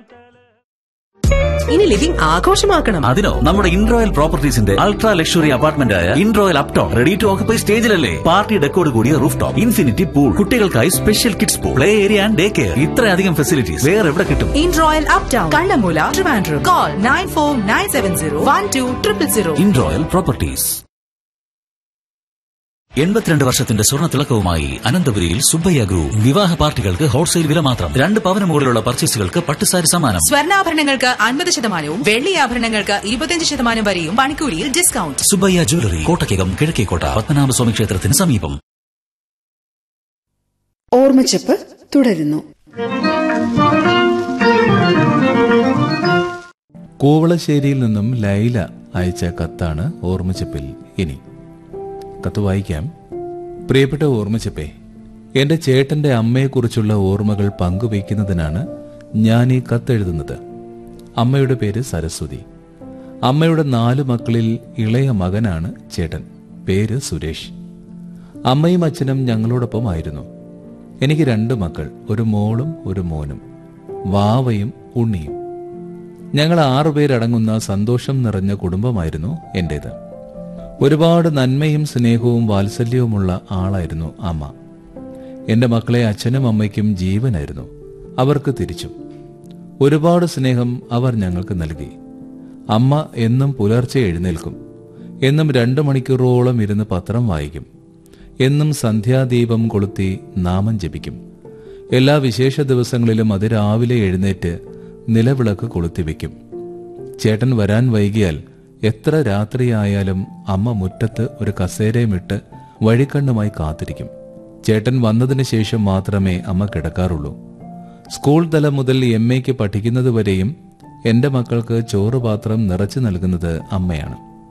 ഇനി ലിവിംഗ് ആഘോഷമാക്കണം അതിനോ നമ്മുടെ ഇൻട്രോയൽ പ്രോപ്പർട്ടീസിന്റെ അൾട്രാ ലക്ഷറി അപ്പാർട്ട്മെന്റ് ആയ Inroyal uptown ready to occupy സ്റ്റേജിലല്ലേ പാർട്ടി ഡെക്കോട് കൂടിയ റൂഫ് ടോപ്പ് ഇൻഫിനിറ്റി പൂൾ കുട്ടികൾക്കായി special kids pool play area and day care ഇത്രയധികം ഫെസിലിറ്റീസ് വേറെ എവിടെ കിട്ടും Inroyal uptown Kannammoola Trivandrum call nine four nine seven zero one two triple zero Inroyal properties എൺപത്തിരണ്ട് വർഷത്തിന്റെ സ്വർണ്ണ തിളക്കവുമായി അനന്തപുരിയിൽ സുബ്ബയ്യ ഗ്രൂപ്പ് വിവാഹ പാർട്ടികൾക്ക് ഹോൾസെയിൽ വില മാത്രം രണ്ട് പവന് മുകളിലുള്ള പർച്ചേസുകൾക്ക് പട്ടുസാരി സമ്മാനം സ്വർണ്ണാഭരണങ്ങൾക്ക് അൻപത് ശതമാനവും വെള്ളി ആഭരണങ്ങൾക്ക് ഇരുപത്തിയഞ്ച് ശതമാനം വരെയും പണിക്കൂലിയിൽ ഡിസ്കൗണ്ട് സുബ്ബയ്യ ജ്വല്ലറി കോട്ടയ്ക്കകം കിഴക്കേക്കോട്ട പത്മനാഭസ്വാമി ക്ഷേത്രത്തിന് സമീപം ഓർമ്മച്ചപ്പ് തുടരുന്നു കൂവളശ്ശേരിയിൽ നിന്നും ലൈല അയച്ച കത്താണ് ഓർമ്മച്ചപ്പിൽ ഇനി കത്ത് വായിക്കാം പ്രിയപ്പെട്ട ഓർമ്മച്ചപ്പേ എന്റെ ചേട്ടന്റെ അമ്മയെക്കുറിച്ചുള്ള ഓർമ്മകൾ പങ്കുവയ്ക്കുന്നതിനാണ് ഞാൻ ഈ കത്തെഴുതുന്നത് അമ്മയുടെ പേര് സരസ്വതി അമ്മയുടെ നാലു മക്കളിൽ ഇളയ മകനാണ് ചേട്ടൻ പേര് സുരേഷ് അമ്മയും അച്ഛനും ഞങ്ങളോടൊപ്പമായിരുന്നു എനിക്ക് രണ്ട് മക്കൾ ഒരു മോളും ഒരു മോനും വാവയും ഉണ്ണിയും ഞങ്ങൾ ആറുപേരടങ്ങുന്ന സന്തോഷം നിറഞ്ഞ കുടുംബമായിരുന്നു എന്റേത് ഒരുപാട് നന്മയും സ്നേഹവും വാത്സല്യവുമുള്ള ആളായിരുന്നു അമ്മ എന്റെ മക്കളെ അച്ഛനും അമ്മയ്ക്കും ജീവനായിരുന്നു അവർക്ക് തിരിച്ചും ഒരുപാട് സ്നേഹം അവർ ഞങ്ങൾക്ക് നൽകി അമ്മ എന്നും പുലർച്ചെ എഴുന്നേൽക്കും എന്നും രണ്ടു മണിക്കൂറോളം ഇരുന്ന് പത്രം വായിക്കും എന്നും സന്ധ്യാദീപം കൊളുത്തി നാമം ജപിക്കും എല്ലാ വിശേഷ ദിവസങ്ങളിലും അതിരാവിലെ എഴുന്നേറ്റ് നിലവിളക്ക് കൊളുത്തിവെക്കും ചേട്ടൻ വരാൻ വൈകിയാൽ എത്ര രാത്രിയായാലും അമ്മ മുറ്റത്ത് ഒരു കസേരയുമിട്ട് വഴിക്കണ്ണുമായി കാത്തിരിക്കും ചേട്ടൻ വന്നതിന് ശേഷം മാത്രമേ അമ്മ കിടക്കാറുള്ളൂ സ്കൂൾ തലം മുതൽ എം എക്ക് പഠിക്കുന്നതുവരെയും എന്റെ മക്കൾക്ക് ചോറുപാത്രം നിറച്ചു നൽകുന്നത് അമ്മയാണ്